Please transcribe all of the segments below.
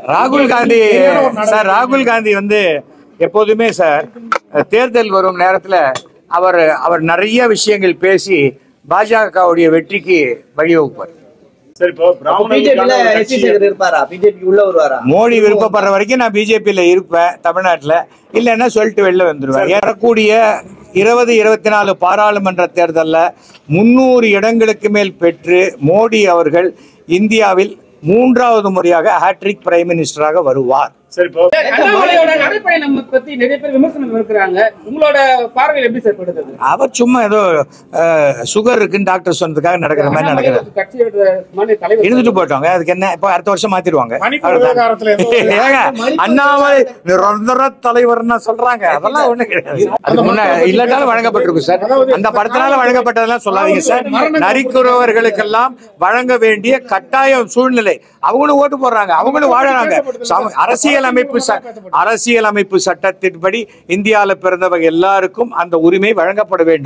ராகுல் காந்தி சார் ராகுல் காந்தி வந்து எப்போதுமே சார் தேர்தல் வரும் நேரத்துல அவர் அவர் நிறைய விஷயங்கள் பேசி பாஜகவுடைய வெற்றிக்கு வழிவகுப்பார் சரி இப்போ பிஜேபியில பிராமணர்களுக்கான ஒரு எஸ் கட்சி சேகர் இருப்பாரா பிஜேபி உள்ள வருவாரா மோடி விருப்பப்படுற வரைக்கும் நான் பிஜேபியில் இருப்பேன் தமிழ்நாட்டில் இல்லைன்னா சொல்லிட்டு வெளில வந்துடுவேன் ஏறக்கூடிய இருபது இருபத்தி நாலு பாராளுமன்ற தேர்தலில் முந்நூறு இடங்களுக்கு மேல் பெற்று மோடி அவர்கள் இந்தியாவில் மூன்றாவது முறையாக ஹேட்ரிக் பிரைம் மினிஸ்டராக வருவார் சரி இப்போ அண்ணாமலையோட நடைப்பயணம் பத்தி நிறைய பேர் விமர்சனம் இருக்கிறாங்க உங்களோட பார்வையில் எப்படி சார் படுது அவர் சும்மா ஏதோ சுகர் இருக்குன்னு டாக்டர் சொன்னதுக்காக நடக்கிற மாதிரி அண்ணாமலை நடக்கிறது ஒரு கட்சியோட மாநில தலைவர் இருந்துட்டு போட்டோங்க அதுக்கு என்ன இப்போ அடுத்த வருஷம் மாத்திடுவாங்க மணிப்பூர் அவ்வளவுதான். விவகாரத்துல ஏதோ ஒரு- ஏங்க அண்ணாமலை நிரந்தர தலைவர்னா சொல்றாங்க அதெல்லாம் ஒண்ணு கிடையாது அது முன்ன இல்லாட்டாலும் வழங்கப்பட்டிருக்கும் சார் அந்த படத்தினால வழங்கப்பட்டதெல்லாம் சொல்லாதீங்க சார் நரிக்குறவர்களுக்கெல்லாம் வழங்க வேண்டிய கட்டாய சூழ்நிலை அவங்களும் ஓட்டு போடுறாங்க அவங்களும் வாழறாங்க சம- அரசியல் அமைப்பு ச- அரசியல் அமைப்பு சட்டத்தின்படி இந்தியால பிறந்தவங்க எல்லாருக்கும் அந்த உரிமை வழங்கப்பட வேண்டும்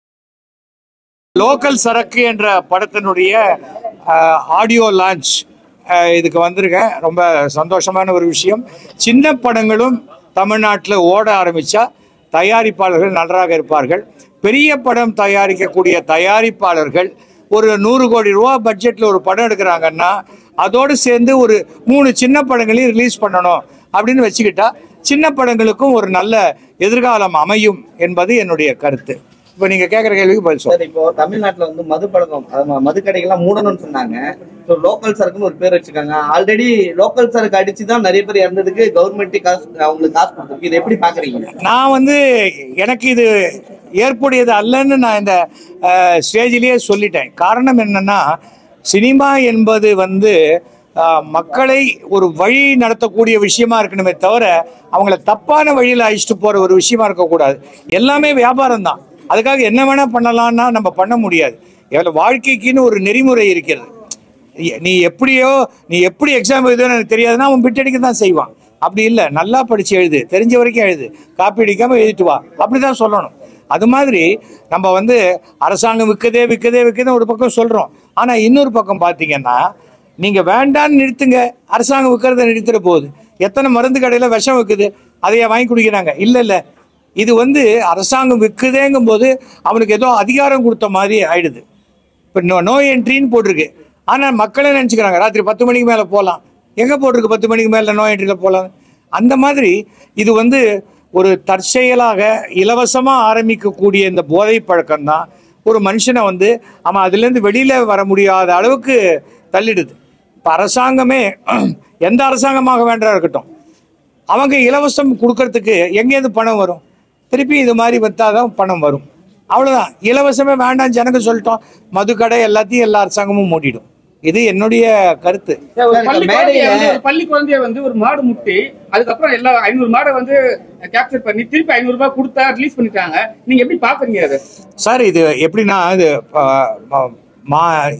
லோக்கல் சரக்கு என்ற படத்தினுடைய ஆடியோ லான்ச் இதுக்கு வந்திருக்கேன் ரொம்ப சந்தோஷமான ஒரு விஷயம் சின்ன படங்களும் தமிழ்நாட்டில் ஓட ஆரம்பிச்சா தயாரிப்பாளர்கள் நன்றாக இருப்பார்கள் பெரிய படம் தயாரிக்கக்கூடிய தயாரிப்பாளர்கள் ஒரு நூறு கோடி ரூபா பட்ஜெட்டில் ஒரு படம் எடுக்கிறாங்கன்னா அதோடு சேர்ந்து ஒரு மூணு சின்ன படங்களையும் ரிலீஸ் பண்ணணும் அப்படின்னு வச்சுக்கிட்டா சின்ன படங்களுக்கும் ஒரு நல்ல எதிர்காலம் அமையும் என்பது என்னுடைய கருத்து இப்போ நீங்கள் கேட்குற கேள்விக்கு பதில் சொல்லுங்கள் சார் இப்போ தமிழ்நாட்டுல வந்து மது பழக்கம் அது ம- மது கடைகள்லாம் மூடணும்னு சொன்னாங்க ஸோ லோக்கல் சரக்குன்னு ஒரு பேர் வச்சிருக்காங்க ஆல்ரெடி லோக்கல் சரக்கு அடிச்சு தான் நிறைய பேர் இறந்ததுக்கு கவர்மெண்ட் காசு அவங்களுக்கு காசு கொடுத்துருக்கு இதை எப்படி பாக்குறீங்க நான் வந்து எனக்கு இது ஏற்புடையது அல்லன்னு நான் இந்த ஸ்டேஜிலேயே சொல்லிட்டேன் காரணம் என்னன்னா சினிமா என்பது வந்து அஹ், மக்களை ஒரு வழி நடத்தக்கூடிய விஷயமா இருக்கணுமே தவிர அவங்கள தப்பான வழியில் அழிச்சிட்டு போற ஒரு விஷயமா இருக்கக்கூடாது எல்லாமே வியாபாரம் தான் அதுக்காக என்ன வேணா பண்ணலாம்னா நம்ம பண்ண முடியாது எவ்வளவு வாழ்க்கைக்குன்னு ஒரு நெறிமுறை இருக்கிறது நீ எப்படியோ நீ எப்படி எக்ஸாம் எழுதுன்னு எனக்கு தெரியாதுன்னா அவன் பிட்டடிக்க தான் செய்வான் அப்படி இல்லை நல்லா படிச்சு எழுது தெரிஞ்ச வரைக்கும் எழுது காப்பி அடிக்காம எழுதிட்டு வா அப்படிதான் சொல்லணும் அது மாதிரி நம்ம வந்து அரசாங்கம் விற்கதே விற்கதே விற்கதே ஒரு பக்கம் சொல்றோம் ஆனா இன்னொரு பக்கம் பார்த்தீங்கன்னா நீங்க வேண்டான்னு நிறுத்துங்க அரசாங்கம் விற்கிறத நிறுத்திட போகுது எத்தனை மருந்து கடையில விஷம் விற்குது அதையே வாங்கி குடிக்கிறாங்க இல்ல இல்ல இது வந்து அரசாங்கம் விற்குதேங்கும் போது அவனுக்கு ஏதோ அதிகாரம் கொடுத்த மாதிரி ஆயிடுது இப்போ நோ நோ என்ட்ரின்னு போட்டிருக்கு ஆனால் மக்களே நினச்சிக்கிறாங்க ராத்திரி பத்து மணிக்கு மேலே போகலாம் எங்கே போட்டிருக்கு பத்து மணிக்கு மேலே நோ என்ட்ரியில் போகலாம் அந்த மாதிரி இது வந்து ஒரு தற்செயலாக இலவசமாக ஆரம்பிக்கக்கூடிய இந்த போதை பழக்கம்தான் ஒரு மனுஷனை வந்து அவன் அதுலேருந்து வெளியில் வர முடியாத அளவுக்கு தள்ளிடுது இப்போ அரசாங்கமே எந்த அரசாங்கமாக வேண்டா இருக்கட்டும் அவங்க இலவசம் கொடுக்கறதுக்கு எங்கேருந்து பணம் வரும் திருப்பி இது மாதிரி வந்தாதான் பணம் வரும் அவ்வளவுதான் இலவசமே வேண்டாம் ஜனங்க சொல்லிட்டோம் மதுக்கடை எல்லாத்தையும் எல்லா அரசாங்கமும் மூடிடும் இது என்னுடைய கருத்து ஒரு சார், பள்ளி இந்த குழந்தைய மேடையில- வந்து- ஒரு பள்ளி குழந்தைய வந்து ஒரு மாடு முட்டி அதுக்கப்புறம் எல்லா ஐநூறு மாடை வந்து கேப்சர் பண்ணி திருப்பி ஐநூறு ரூபாய் கொடுத்தா ரிலீஸ் பண்ணிட்டாங்க நீங்க எப்படி பாக்குறீங்க அது சார் இது எப்படின்னா இது ஆ, ம- மா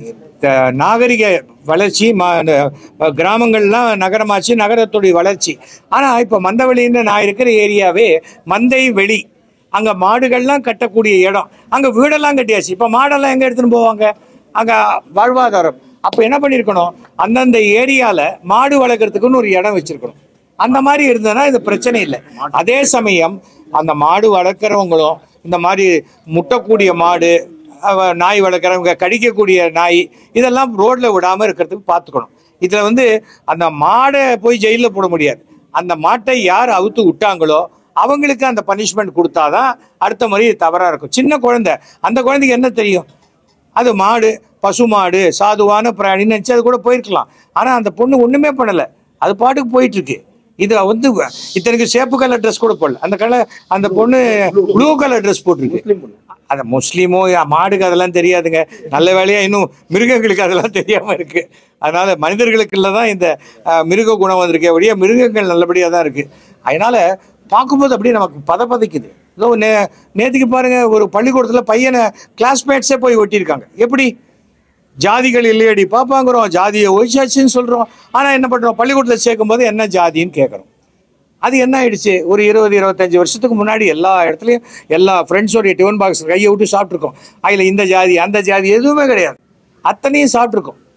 த- நாகரிக வளர்ச்சி மா இந்த கிராமங்கள்லாம் நகரமாச்சு நகரத்துடைய வளர்ச்சி ஆனால் இப்போ மந்தவெளின்னு நான் இருக்கிற ஏரியாவே மந்தை வெளி அங்கே மாடுகள்லாம் கட்டக்கூடிய இடம் அங்கே வீடெல்லாம் கட்டியாச்சு இப்போ மாடெல்லாம் எங்கே எடுத்துன்னு போவாங்க அங்கே வாழ்வாதாரம் அப்போ என்ன பண்ணியிருக்கணும் அந்தந்த ஏரியாவில் மாடு வளர்க்குறதுக்குன்னு ஒரு இடம் வச்சிருக்கணும் அந்த மாதிரி இருந்ததுன்னா இது பிரச்சனை இல்லை அதே சமயம் அந்த மாடு வளர்க்குறவங்களும் இந்த மாதிரி முட்டக்கூடிய மாடு அவ- நாய் வளர்க்குறவங்க கடிக்கக்கூடிய நாய் இதெல்லாம் ரோட்ல விடாம இருக்கிறதுக்கு பார்த்துக்கணும் இதுல வந்து அந்த மாடை போய் ஜெயிலில் போட முடியாது அந்த மாட்டை யார் அவுத்து விட்டாங்களோ அவங்களுக்கு அந்த பனிஷ்மெண்ட் கொடுத்தாதான் அடுத்த முறை இது தவறா இருக்கும் சின்ன குழந்தை அந்த குழந்தைக்கு என்ன தெரியும் அது மாடு பசு மாடு சாதுவான பிராணின்னு நினச்சி அது கூட போயிருக்கலாம் ஆனால் அந்த பொண்ணு ஒன்றுமே பண்ணலை அது பாட்டுக்கு போயிட்டு இருக்கு இது வந்து இத்தனைக்கு சேப்பு கலர் ட்ரெஸ் கூட போடல அந்த கலர் அந்த பொண்ணு ப்ளூ கலர் ட்ரெஸ் போட்டிருக்கு அந்த முஸ்லீமோ யா- மாடுக்கு அதெல்லாம் தெரியாதுங்க நல்ல வேலையா இன்னும் மிருகங்களுக்கு அதெல்லாம் தெரியாம இருக்கு அதனால மனிதர்களுக்குள்ள தான் இந்த அஹ், மிருக குணம் வந்திருக்கே ஒழிய மிருகங்கள் நல்லபடியா தான் இருக்கு அதனால பார்க்கும்போது அப்படியே நமக்கு பதப்பதைக்குது ஏதோ நே நேற்றுக்கு பாருங்க ஒரு பள்ளிக்கூடத்தில் பையனை கிளாஸ்மேட்ஸே போய் ஒட்டியிருக்காங்க எப்படி ஜாதிகள் இல்லையடி பாப்பாங்கிறோம் ஜாதியை ஒழிச்சாச்சுன்னு சொல்கிறோம் ஆனால் என்ன பண்ணுறோம் பள்ளிக்கூடத்தில் சேர்க்கும்போது என்ன ஜாதின்னு கேட்குறோம் அது என்ன ஆயிடுச்சு ஒரு இருபது இருபத்தஞ்சு வருஷத்துக்கு முன்னாடி எல்லா இடத்துலையும் எல்லா ஃப்ரெண்ட்ஸோடைய டிஃபன் பாக்ஸ் கையை விட்டு சாப்பிட்ருக்கோம் அதில் இந்த ஜாதி அந்த ஜாதி எதுவுமே கிடையாது அத்தனையும் சாப்பிட்ருக்கோம்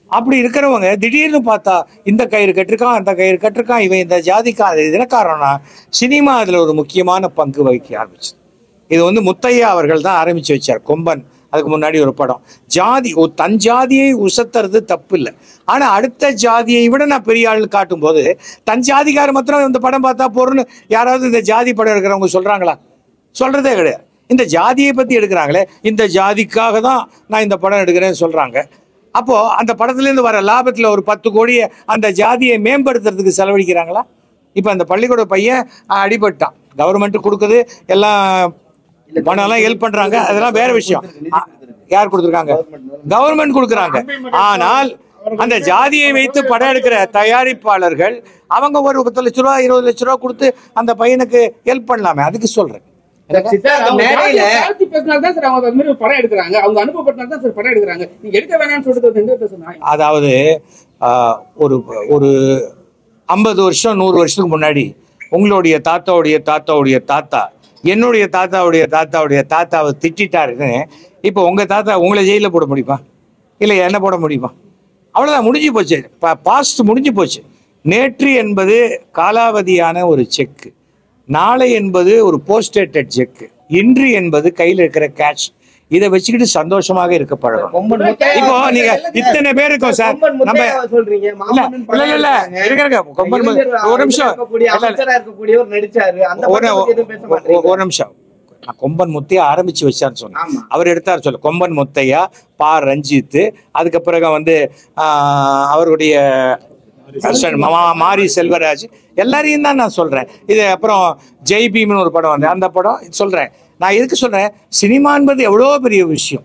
அப்படி இருக்கிறவங்க திடீர்னு பார்த்தா இந்த கயிறு கட்டிருக்கான் அந்த கயிறு கட்டிருக்கான் இவன் இந்த ஜாதிக்கான் அது என்ன காரணம்னா சினிமா அதில் ஒரு முக்கியமான பங்கு வகிக்க ஆரம்பிச்சு இது வந்து முத்தையா அவர்கள் தான் ஆரம்பிச்சு வச்சார் கொம்பன் அதுக்கு முன்னாடி ஒரு படம் ஜாதி ஓ தன் ஜாதியை உசத்துறது தப்பு இல்லை ஆனால் அடுத்த ஜாதியை விட நான் பெரிய ஆள் காட்டும் போது தன் ஜாதிக்கார மாத்திரம் இந்த படம் பார்த்தா போறோன்னு யாராவது இந்த ஜாதி படம் இருக்கிறவங்க சொல்றாங்களா சொல்றதே கிடையாது இந்த ஜாதியை பத்தி எடுக்கிறாங்களே இந்த ஜாதிக்காக தான் நான் இந்த படம் எடுக்கிறேன்னு சொல்றாங்க அப்போ அந்த படத்துலேருந்து வர லாபத்தில் ஒரு பத்து கோடியை அந்த ஜாதியை மேம்படுத்துறதுக்கு செலவழிக்கிறாங்களா இப்போ அந்த பள்ளிக்கூட பையன் அஹ், அடிபட்டான் கவர்மெண்ட் கொடுக்குது எல்லாம் பணம்லாம் ஹெல்ப் பண்றாங்க அதெல்லாம் வேற விஷயம் அ- யார் கொடுத்துருக்காங்க கவர்மெண்ட் கொடுக்குறாங்க ஆனால் அந்த ஜாதியை வைத்து படம் எடுக்கிற தயாரிப்பாளர்கள் அவங்க ஒரு பத்து லட்ச ரூபா இருபது லட்ச ரூபா கொடுத்து அந்த பையனுக்கு ஹெல்ப் பண்ணலாமே அதுக்கு சொல்றேன் சார் அவங்க மேடையில ஜாதியை தாழ்த்தி பேசினால்தான் சார் அவங்க அது மாதிரி ஒரு படம் எடுக்கிறாங்க அவங்க அனுபவப்பட்டனால தான் சார் படம் எடுக்கிறாங்க நீங்க எடுக்க வேணாம்னு சொல்லிட்டு வந்து எங்க பேசுனா அதாவது ஆஹ், ஒரு ஒரு ஐம்பது வருஷம் நூறு வருஷத்துக்கு முன்னாடி உங்களுடைய தாத்தாவுடைய தாத்தாவுடைய தாத்தா என்னுடைய தாத்தாவுடைய தாத்தாவுடைய தாத்தாவை திட்டாருன்னு இப்போ உங்க தாத்தா உங்களை ஜெயிலில் போட முடியுமா இல்லை என்ன போட முடியுமா அவ்வளோதான் முடிஞ்சு போச்சு பாஸ்ட் முடிஞ்சு போச்சு நேற்று என்பது காலாவதியான ஒரு செக்கு நாளை என்பது ஒரு போஸ்டேட்டட் செக்கு இன்று என்பது கையில் இருக்கிற கேஷ் இதை வச்சுக்கிட்டு சந்தோஷமாக இருக்க பழகும் கொம்பன் முத்தையா இப்போ நீங்க இத்தனை பேர் இருக்கோம் சார் கொம்பன் நம்ம முத்தையாவை சொல்றீங்க இல்ல மாமன்னன் இல்ல இல்ல இல்ல படம் இருங்க இருங்க கொம்பன் மு- இளைஞர் ஒரு நிமிஷம் இருக்கக்கூடிய இல்ல, இல்ல. அமைச்சரா இருக்கக்கூடியவர் நடிச்சாரு அந்த ஒரு படத்தை பத்தி எதுவும் பேச ஒரு- மாட்டீங்க ஒரு நிமிஷம் நான் கொம்பன் முத்தையா ஆரம்பிச்சு வச்சான்னு சொன்னேன் ஆமா அவர் எடுத்தார் சொல்ல கொம்பன் முத்தையா பா ரஞ்சித் அதுக்கு பிறகு வந்து ஆஹ், அவருடைய assistant மா- மாரி செல்வராஜ் எல்லாரையும் தான் நான் சொல்றேன் இது அப்புறம் ஜெய் பீம்னு ஒரு படம் வந்து அந்த படம் இது சொல்றேன் நான் எதுக்கு சொல்றேன் சினிமா என்பது எவ்வளோ பெரிய விஷயம்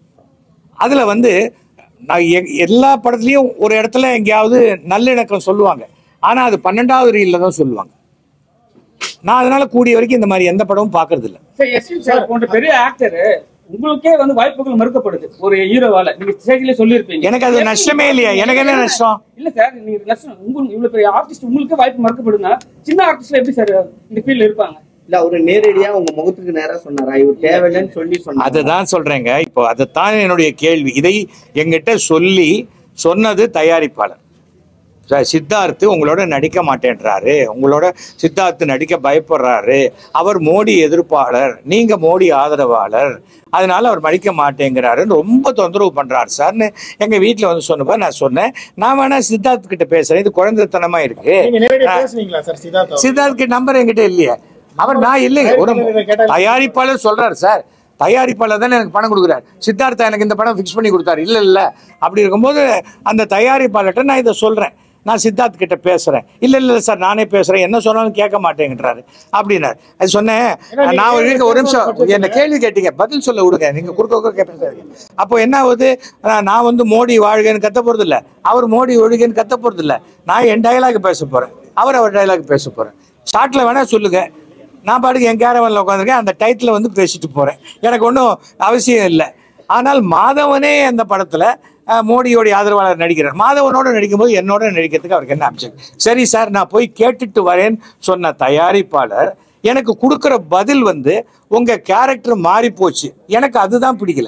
அதுல வந்து நான் எ- எல்லா படத்துலயும் ஒரு இடத்துல எங்கேயாவது நல்லிணக்கம் சொல்லுவாங்க ஆனா அது பன்னெண்டாவது ரீல்ல தான் சொல்லுவாங்க நான் அதனால கூடிய வரைக்கும் இந்த மாதிரி எந்த படமும் பார்க்கறது இல்ல சார் எஸ் சார் போன்ற பெரிய ஆக்டர் உங்களுக்கே வந்து வாய்ப்புகள் மறுக்கப்படுது ஒரு ஹீரோவால நீங்க ஸ்டேஜ்ல சொல்லியிருப்பீங்க எனக்கு அது நஷ்டமே இல்லையா எனக்கு என்ன நஷ்டம் இல்ல சார் நீங்க நஷ்டம் உங்களுக்கு இவ்வளவு பெரிய ஆர்டிஸ்ட் உங்களுக்கே வாய்ப்பு மறுக்கப்படுதுன்னா சின்ன ஆர்டிஸ்ட்ல எப்படி சார் இந்த ஃபீல்ட்ல இருப்பாங்க இல்ல அவரு நேரடியா உங்க முகத்துக்கு நேரா சொன்னாரா இவர் தேவையில்லைன்னு சொல்லி சொன்னாரு அதுதான் சொல்றேங்க இப்போ அதுதான் என்னுடைய கேள்வி இதை எங்கிட்ட சொல்லி சொன்னது தயாரிப்பாளர் ச- சித்தார்த்து உங்களோட நடிக்க மாட்டேன்றாரு உங்களோட சித்தார்த்து நடிக்க பயப்படுறாரு அவர் மோடி எதிர்ப்பாளர் நீங்க மோடி ஆதரவாளர் அதனால அவர் நடிக்க மாட்டேங்கிறாருன்னு ரொம்ப தொந்தரவு பண்றாரு சார்னு எங்க வீட்டுல வந்து சொன்னப்ப நான் சொன்னேன் நான் வேணா சித்தார்த்து கிட்ட பேசுறேன் இது குழந்தைத்தனமா இருக்கு நீங்க நேரடியா பேசுனீங்களா சார் சித்தார்த்தா சித்தார்த் நம்பர் என்கிட்ட இல்லையே அவர் நான் இல்லைங்க ஒரு தயாரிப்பாளர் சொல்றாரு சார் தயாரிப்பாளர் தானே எனக்கு பணம் கொடுக்குறாரு சித்தார்த்தா எனக்கு இந்த படம் ஃபிக்ஸ் பண்ணி கொடுத்தாரு இல்ல இல்ல அப்படி இருக்கும்போது அந்த தயாரிப்பாளர்கிட்ட நான் இதை சொல்றேன் நான் சித்தார்த் கிட்ட பேசுறேன் இல்ல இல்ல சார் நானே பேசுறேன் என்ன சொன்னாலும் கேட்க மாட்டேங்கிறாரு அப்படின்னாரு அது சொன்னேன் நான் ஒரு ஒரு நிமிஷம் என்ன கேள்வி கேட்டீங்க பதில் சொல்ல விடுங்க நீங்க குறுக்க குறுக்க பேசாதீங்க அப்போ என்ன ஆகுது நான் நான் வந்து மோடி வாழ்கன்னு கத்த போறது இல்ல அவர் மோடி ஒழுகன்னு கத்த போறது இல்ல நான் என் டயலாக் பேச போறேன் அவர் அவர் டயலாக் பேச போறேன் ஷார்ட்ல வேணா சொல்லுங்க நான் பாட்டுக்கு என் கேரவனில் உட்காந்துருக்கேன் அந்த டைட்டில் வந்து பேசிட்டு போகிறேன் எனக்கு ஒன்றும் அவசியம் இல்லை ஆனால் மாதவனே அந்த படத்தில் மோடியோடைய ஆதரவாளர் நடிக்கிறார் மாதவனோட நடிக்கும்போது என்னோட நடிக்கிறதுக்கு அவருக்கு என்ன அப்செக்ட் சரி சார் நான் போய் கேட்டுட்டு வரேன்னு சொன்ன தயாரிப்பாளர் எனக்கு கொடுக்குற பதில் வந்து உங்கள் கேரக்டர் மாறி போச்சு எனக்கு அதுதான் பிடிக்கல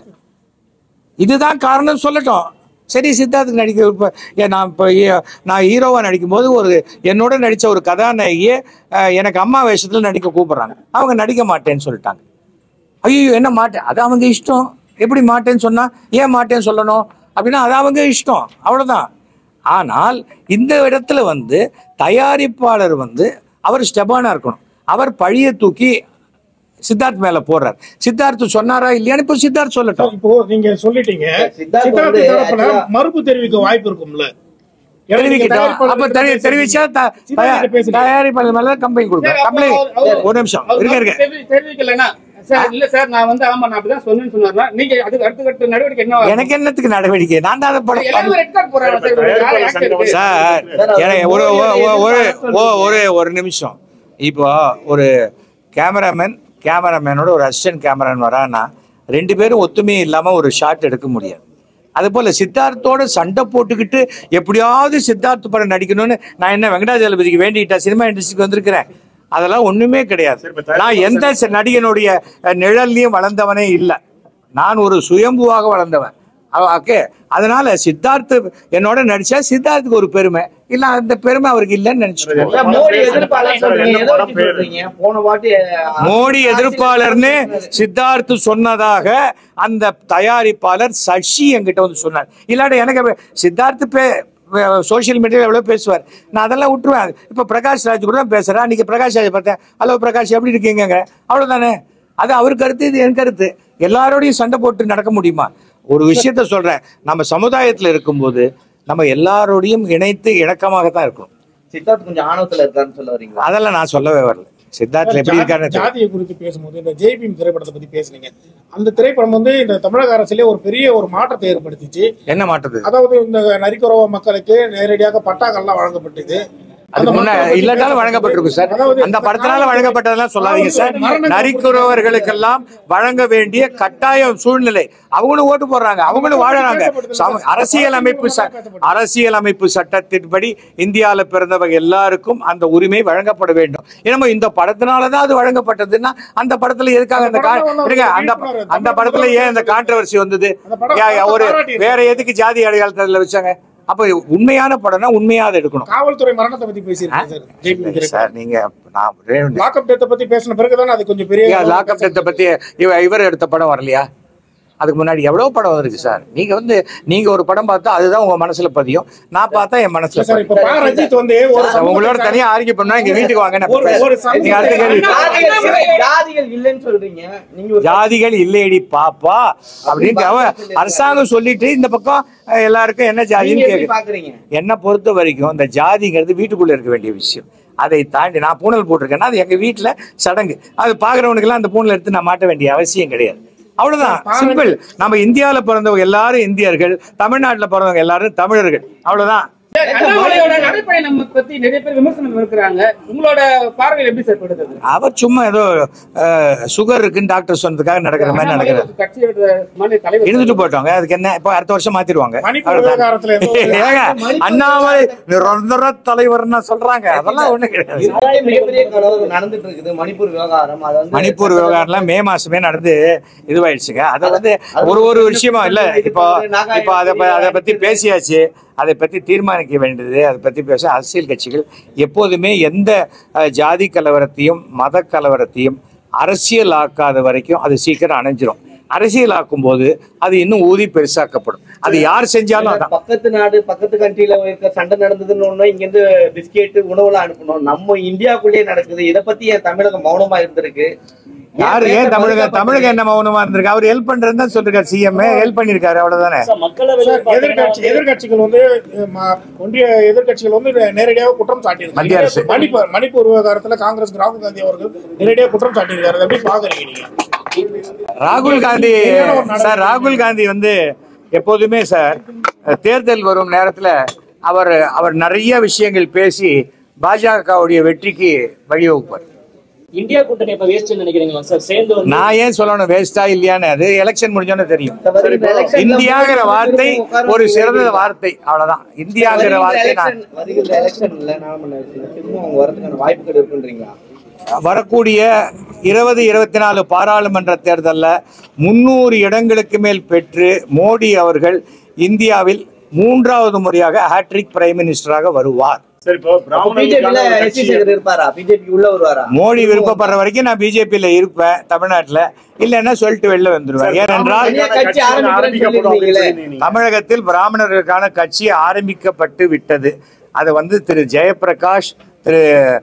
இதுதான் காரணம் சொல்லட்டும் சரி சித்தார்த்துக்கு நடிக்க இப்போ ஏன் நான் இப்போ நான் ஹீரோவாக நடிக்கும்போது ஒரு என்னோட நடித்த ஒரு கதாநாயகியை அஹ், எனக்கு அம்மா வேஷத்தில் நடிக்க கூப்பிட்றாங்க அவங்க நடிக்க மாட்டேன்னு சொல்லிட்டாங்க ஐயோ என்ன மாட்டேன் அது அவங்க இஷ்டம் எப்படி மாட்டேன்னு சொன்னால் ஏன் மாட்டேன்னு சொல்லணும் அப்படின்னா அது அவங்க இஷ்டம் அவ்வளோதான் ஆனால் இந்த இடத்துல வந்து தயாரிப்பாளர் வந்து அவர் ஸ்டெபானா இருக்கணும் அவர் பழிய தூக்கி சித்தார்த் மேல போடுறார் சித்தார்த் சொன்னாரா இல்லையான்னு இப்போ சித்தார்த் சொல்லட்டும் இப்போ நீங்க சொல்லிட்டீங்க சித்தார்த் சித்தார்த் வந்து தரப்புல actually- மறுப்பு தெரிவிக்க வாய்ப்பு இருக்கும்ல ஏன்னா நீங்க தெரிவிக்கட்டும் தயாரிப்பாளர் அப்ப கிட்ட தெரி- பேசுறீங்க. தெரிவிச்சா த- சித்தார்த் கிட்ட பேசுறீங்க. தயாரிப்பாளர் மேல கம்ப்ளைண்ட் கொடுப்பேன் சார், அப்ப கம்ப்ளைண்ட் அவர்- அவர்- ஒரு நிமிஷம் அவர் இருக்க இருக்க தெரிவி- தெரிவிக்கலைன்னா சார் இல்ல சார் நான் வந்து ஆமா நான் அப்படிதான் சொன்னேன்னு சொன்னாருன்னா நீங்க அதுக்கு அடுத்த கட்ட நடவடிக்கை என்ன எனக்கு என்னத்துக்கு நடவடிக்கை நான் தான் அதை படம் எல்லாரும் ரெட் கார்டு போறாங்க சார் ஒரு யார் actor க்கு? சார் எனக்கு ஒரு ஒரு- ஒரு- ஒரு ஓ- ஒரு ஒரு நிமிஷம் இப்போ ஒரு கேமராமேன் கேமராமேனோட ஒரு அசிஸ்டன்ட் கேமராமேன் வரான்னா ரெண்டு பேரும் ஒத்துமையே இல்லாம ஒரு ஷாட் எடுக்க முடியாது அது போல சித்தார்த்தோட சண்டை போட்டுக்கிட்டு எப்படியாவது சித்தார்த் படம் நடிக்கணும்னு நான் என்ன வெங்கடாஜலபதிக்கு வேண்டிட்டா சினிமா இண்டஸ்ட்ரிக்கு வந்திருக்கிறேன் அதெல்லாம் ஒண்ணுமே கிடையாது நான் எந்த ச- நடிகனுடைய அஹ், நிழல்லையும் வளர்ந்தவனே இல்லை நான் ஒரு சுயம்புவாக வளர்ந்தவன் ஓகே அதனால சித்தார்த் என்னோட நடிச்சா சித்தார்த்துக்கு ஒரு பெருமை இல்ல அந்த பெருமை அவருக்கு இல்லைன்னு நினைச்சிட்டு இல்ல, மோடி எதிர்ப்பாளர் சொல்றீங்க எதை வச்சு சொல்றீங்க போன வாட்டி அஹ், மோடி எதிர்ப்பாளர்னு சித்தார்த் சொன்னதாக அந்த தயாரிப்பாளர் சசி என்கிட்ட வந்து சொன்னார் இல்லாட்ட எனக்கு அப்ப சித்தார்த் பே சோஷியல் மீடியாவில் எவ்வளோ பேசுவார் நான் அதெல்லாம் விட்டுருவேன் இப்போ பிரகாஷ் ராஜ் கூட தான் பேசுகிறேன் அன்றைக்கி பிரகாஷ் ராஜ் பார்த்தேன் ஹலோ பிரகாஷ் எப்படி இருக்கீங்க அவ்வளோதானே அது அவர் கருத்து இது என் கருத்து எல்லாரோடையும் சண்டை போட்டு நடக்க முடியுமா ஒரு விஷயத்த சொல்கிறேன் நம்ம சமுதாயத்தில் இருக்கும்போது நம்ம எல்லாரோடையும் இணைத்து இணக்கமாகத்தான் இருக்கணும் சித்தார்த் கொஞ்சம் ஆணவத்துல இருக்காருன்னு சொல்ல வரீங்களா அதெல்லாம் நான் சொல்லவே வரல சித்தார்த்தில் எப்படி இருக்காருன்னு தெரியல. ஜாதியை குறித்து பேசும்போது இந்த ஜெய்பீம் திரைப்படத்தை பத்தி பேசுனீங்க அந்த திரைப்படம் வந்து இந்த தமிழக அரசிலே ஒரு பெரிய ஒரு மாற்றத்தை ஏற்படுத்திச்சு என்ன மாற்றுது அதாவது இந்த நரிக்குறவ மக்களுக்கு நேரடியாக பட்டாக்கள்லாம் வழங்கப்பட்டது அதுக்கு முன்ன இல்லாட்டாலும் வழங்கப்பட்டிருக்கும் சார் அதாவது அந்த படத்தினால வழங்கப்பட்டதெல்லாம் சொல்லாதீங்க சார் நரிக்குறவர்களுக்கெல்லாம் வழங்க வேண்டிய கட்டாய சூழ்நிலை அவங்களும் ஓட்டு போடுறாங்க அவங்களும் வாழறாங்க சம- அரசியல் அமைப்பு ச- அரசியல் அமைப்பு சட்டத்தின்படி இந்தியால பிறந்தவங்க எல்லாருக்கும் அந்த உரிமை வழங்கப்பட வேண்டும் ஏன்னா இந்த படத்தினால தான் அது வழங்கப்பட்டதுன்னா அந்த படத்துல எதுக்காக அந்த கா- இருங்க, அந்த அந்த படத்துல ஏன் இந்த கான்ட்ரவர்சி வந்தது ஏன் ஒரு வேற எதுக்கு ஜாதி அடையாளத்துல வச்சாங்க அப்ப உண்மையான படம்னா உண்மையா அதை எடுக்கணும் காவல்துறை மரணத்தை பத்தி பேசியிருக்கேன் சார் ஜெய்பீம் திரைப்படம் சார் நீங்க நான் ஒரே ஒண்ணு- லாக்அப் டெத்தை பத்தி பேசின பிறகுதான் அது கொஞ்சம் பெரிய ஏன் லாக்அப் டெத்தை பத்தி இவ இவர் எடுத்த படம் வரலையா அதுக்கு முன்னாடி எவ்வளவு படம் வந்திருக்கு சார் நீங்க வந்து நீங்க ஒரு படம் பார்த்தா அதுதான் உங்க மனசுல பதியும் நான் பார்த்தா என் மனசுல சார் பதியும். இப்ப பா ரஞ்சித் வந்து ஒரு சார், உங்களோட தனியா ஆர்கியூ பண்ணா இங்க வீட்டுக்கு வாங்க நான் ஒரு- பேசுறேன். ஒரு சமூக- நீங்க அடுத்த கேள்வி ஜாதிகள் ஜாதிகள் இல்லைன்னு சொல்றீங்க நீங்க ஒரு ஜாதிகள் இல்லையடி பாப்பா அப்படின்னு அவன் அரசாங்கம் சொல்லிட்டு இந்த பக்கம் அஹ், எல்லாருக்கும் என்ன நீங்க ஜாதின்னு எப்படி கேக்குது பாக்குறீங்க என்னை பொறுத்த வரைக்கும் இந்த ஜாதிங்கிறது வீட்டுக்குள்ள இருக்க வேண்டிய விஷயம் அதை தாண்டி நான் பூணல் போட்டிருக்கேன்னா அது எங்க வீட்டுல சடங்கு அது பாக்குறவனுக்கெல்லாம் அந்த பூணல் எடுத்து நான் மாட்ட வேண்டிய அவசியம் கிடையாது அவ்வளவுதான் சிம்பிள் நம்ம இந்தியாவுல பிறந்தவங்க எல்லாரும் இந்தியர்கள் தமிழ்நாட்டுல பிறந்தவங்க எல்லாரும் தமிழர்கள் அவ்வளவுதான் அண்ணாமலையோட நடைப்பயணம் பத்தி நிறைய பேர் விமர்சனம் இருக்கிறாங்க உங்களோட பார்வையில் எப்படி சார் படுது அவர் சும்மா ஏதோ சுகர் இருக்குன்னு டாக்டர் சொன்னதுக்காக நடக்கிற மாதிரி அண்ணாமலை நடக்கிறார் ஒரு கட்சியோட மாநில தலைவர் இருந்துட்டு போட்டோங்க அதுக்கு என்ன இப்போ அடுத்த வருஷம் மாத்திருவாங்க மணிப்பூர் அவ்வளவுதான். விவகாரத்துல ஏதோ ஒரு- ஏங்க அண்ணாமலை நிரந்தர தலைவர்னா சொல்றாங்க அதெல்லாம் ஒண்ணு கிடையாது இதுவே மிகப்பெரிய கலவரம் நடந்துட்டு இருக்குது மணிப்பூர் விவகாரம் அது வந்து மணிப்பூர் விவகாரம்லாம் மே மாசமே நடந்து இதுவாயிடுச்சுங்க அதை வந்து ஒரு ஒரு விஷயமா இல்ல இப்போ இப்போ அதை ப- அதை பத்தி பேசியாச்சு அதை பத்தி தீர்மானிக்க வேண்டியது அதை பத்தி பேச அரசியல் கட்சிகள் எப்போதுமே எந்த அஹ், ஜாதி கலவரத்தையும் மத கலவரத்தையும் அரசியல் ஆக்காத வரைக்கும் அது சீக்கிரம் அணைஞ்சிரும் அரசியல் ஆக்கும் போது அது இன்னும் ஊதி பெருசாக்கப்படும் அது யார் செஞ்சாலும் அதான் பக்கத்து நாடு பக்கத்து கண்ட்ரில இருக்க சண்டை நடந்ததுன்னு ஒண்ணு இங்க இருந்து பிஸ்கெட் உணவுலாம் அனுப்பணும் நம்ம இந்தியாக்குள்ளேயே நடக்குது இத பத்தி ஏன் தமிழகம் மௌனமா இருந்திருக்கு யாரு ஏன் தமிழக தமிழக என்ன மௌனமா இருந்திருக்கு அவர் ஹெல்ப் பண்றதுன்னு தான் சொல்லிருக்காரு சிஎம் ஹெல்ப் பண்ணிருக்காரு அவ்வளவுதானே சார், எதிர்க்கட்சி எதிர்க்கட்சிகள் வந்து அஹ், ம- ஒன்றிய எதிர்க்கட்சிகள் வந்து நேரடியாக குற்றம் மத்திய அரசு. சாட்டியிருக்காங்க மணிப்பூர் மணிப்பூர் விவகாரத்துல காங்கிரஸ் ராகுல் காந்தி அவர்கள் நேரடியாக குற்றம் சாட்டியிருக்காரு அதை எப்படி பாக்குறீங்க நீங்க ராகுல் காந்தி சார் ராகுல் காந்தி வந்து எப்போதுமே சார் தேர்தல் வரும் நேரத்துல அவர் அவர் நிறைய விஷயங்கள் பேசி பாஜகவுடைய வெற்றிக்கு வழிவகுப்பார் இந்தியா கூட்டணி இப்ப வேஸ்ட் நினைக்கிறீங்களா சார் சேர்ந்து வந்து நான் ஏன் சொல்லணும் வேஸ்டா இல்லையான்னு அது எலெக்ஷன் முடிஞ்சோன்னு தெரியும் இந்த வருகிற electionல இந்தியாங்கிற மூணு வார்த்தை உட்கார ஒரு முடியாது. சிறந்த வார்த்தை அவ்வளவுதான் இந்தியாங்கிற வருகிற வார்த்தை நான் election- வருகிற எலெக்ஷன்ல நாம திரும்ப அவங்க வரதுக்கான வாய்ப்புகள் இருக்குன்றீங்களா வரக்கூடிய இருபது இருபத்தி நாலு பாராளுமன்ற தேர்தலில் முன்னூறு இடங்களுக்கு மேல் பெற்று மோடி அவர்கள் இந்தியாவில் மூன்றாவது முறையாக ஹாட்ரிக் பிரைம் மினிஸ்டராக வருவார் சரி இப்போ பிஜேபில எஸ் சேகர் இருப்பாரா பிஜேபி உள்ள வருவாரா மோடி விருப்பப்படுற வரைக்கும் நான் பிஜேபியில் இருப்பேன் தமிழ்நாட்டில் இல்லைன்னா சொல்லிட்டு வெளில வந்துடுவேன் ஏனென்றால் தனியா கட்சி ஆரம்பிக்கிறேன்னு சொல்லிருந்தீங்களே தமிழகத்தில் பிராமணர்களுக்கான கட்சி ஆரம்பிக்கப்பட்டு விட்டது அது வந்து திரு ஜெயபிரகாஷ் திரு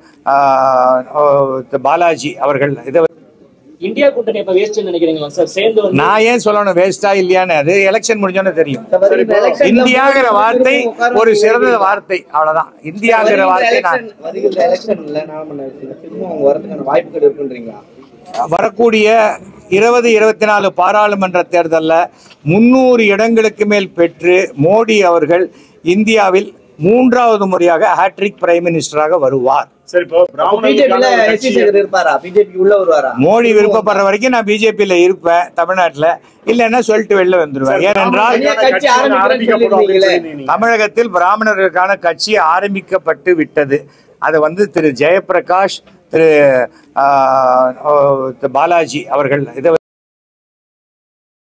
ஆஹ், திரு பாலாஜி அவர்கள் இதை இந்தியா கூட்டணி இப்ப வேஸ்ட் நினைக்கிறீங்களா சார் சேர்ந்து வந்து நான் ஏன் சொல்லணும் வேஸ்டா இல்லையான்னு அது எலெக்ஷன் முடிஞ்சோன்னு தெரியும் இந்த வருகிற electionல இந்தியாங்கிற மூணு வார்த்தை உட்கார ஒரு முடியாது. சிறந்த வார்த்தை அவ்வளவுதான் இந்தியாங்கிற வருகிற வார்த்தை நான் election- வருகிற எலெக்ஷன்ல நாம திரும்ப அவங்க வரதுக்கான வாய்ப்புகள் இருக்குன்றீங்களா வரக்கூடிய இருபது இருபத்தி நாலு பாராளுமன்ற தேர்தலில் முன்னூறு இடங்களுக்கு மேல் பெற்று மோடி அவர்கள் இந்தியாவில் மூன்றாவது முறையாக ஹாட்ரிக் பிரைம் மினிஸ்டராக வருவார் சரி இப்போ பிஜேபில எஸ் சேகர் இருப்பாரா பிஜேபி உள்ள வருவாரா மோடி விருப்பப்படுற வரைக்கும் நான் பிஜேபியில் இருப்பேன் தமிழ்நாட்டில் இல்லைன்னா சொல்லிட்டு வெளில வந்துடுவேன் ஏனென்றால் தனியா கட்சி ஆரம்பிக்கிறேன்னு சொல்லிருந்தீங்களே தமிழகத்தில் பிராமணர்களுக்கான கட்சி ஆரம்பிக்கப்பட்டு விட்டது அது வந்து திரு ஜெயபிரகாஷ் திரு ஆஹ், திரு பாலாஜி அவர்கள் இதை